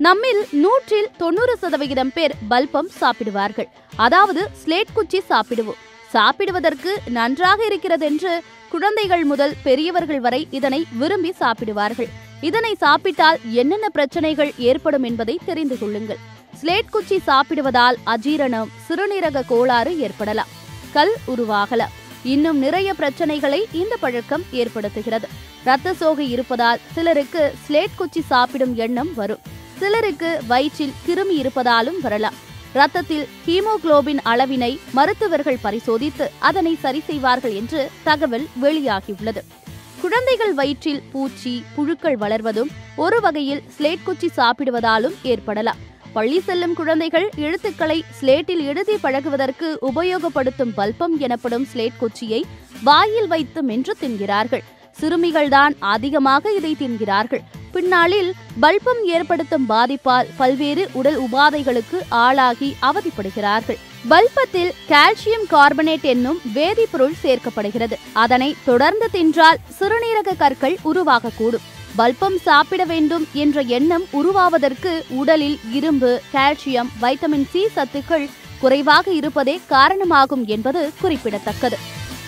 நம்மில் நூற்றில் தொண்ணூறு சதவிகிதம் பேர் பல்பம் சாப்பிடுவார்கள் அதாவது ஸ்லேட் குச்சி சாப்பிடுவோம் சாப்பிடுவதற்கு நன்றாக இருக்கிறதென்று குழந்தைகள் முதல் பெரியவர்கள் வரை இதனை விரும்பி சாப்பிடுவார்கள் இதனை சாப்பிட்டால் என்னென்ன பிரச்சனைகள் ஏற்படும் என்பதை தெரிந்து கொள்ளுங்கள் ஸ்லேட் குச்சி சாப்பிடுவதால் அஜீரணம் சிறுநீரக கோளாறு ஏற்படலாம் கல் உருவாகலாம் இன்னும் நிறைய பிரச்சனைகளை இந்த பழக்கம் ஏற்படுத்துகிறது இரத்த சோகை இருப்பதால் சிலருக்கு ஸ்லேட் குச்சி சாப்பிடும் எண்ணம் வரும் சிலருக்கு வயிற்றில் கிருமி இருப்பதாலும் வரலாம் ரத்தத்தில் ஹீமோகுளோபின் அளவினை மருத்துவர்கள் பரிசோதித்து அதனை சரி செய்வார்கள் என்று தகவல் வெளியாகியுள்ளது குழந்தைகள் வயிற்றில் பூச்சி புழுக்கள் வளர்வதும் ஒரு வகையில் ஸ்லேட் குச்சி சாப்பிடுவதாலும் ஏற்படலாம் பள்ளி செல்லும் குழந்தைகள் எழுத்துக்களை ஸ்லேட்டில் எழுதி பழகுவதற்கு உபயோகப்படுத்தும் பல்பம் எனப்படும் ஸ்லேட் குச்சியை வாயில் வைத்து மென்று தின்கிறார்கள் சிறுமிகள்தான் அதிகமாக இதை தின்கிறார்கள் பின்னாளில் பல்பம் ஏற்படுத்தும் பாதிப்பால் பல்வேறு உடல் உபாதைகளுக்கு ஆளாகி அவதிப்படுகிறார்கள் பல்பத்தில் கால்சியம் கார்பனேட் என்னும் வேதிப்பொருள் சேர்க்கப்படுகிறது அதனை தொடர்ந்து தின்றால் சிறுநீரக கற்கள் உருவாகக்கூடும் பல்பம் சாப்பிட வேண்டும் என்ற எண்ணம் உருவாவதற்கு உடலில் இரும்பு கால்சியம் வைட்டமின் சி சத்துக்கள் குறைவாக இருப்பதே காரணமாகும் என்பது குறிப்பிடத்தக்கது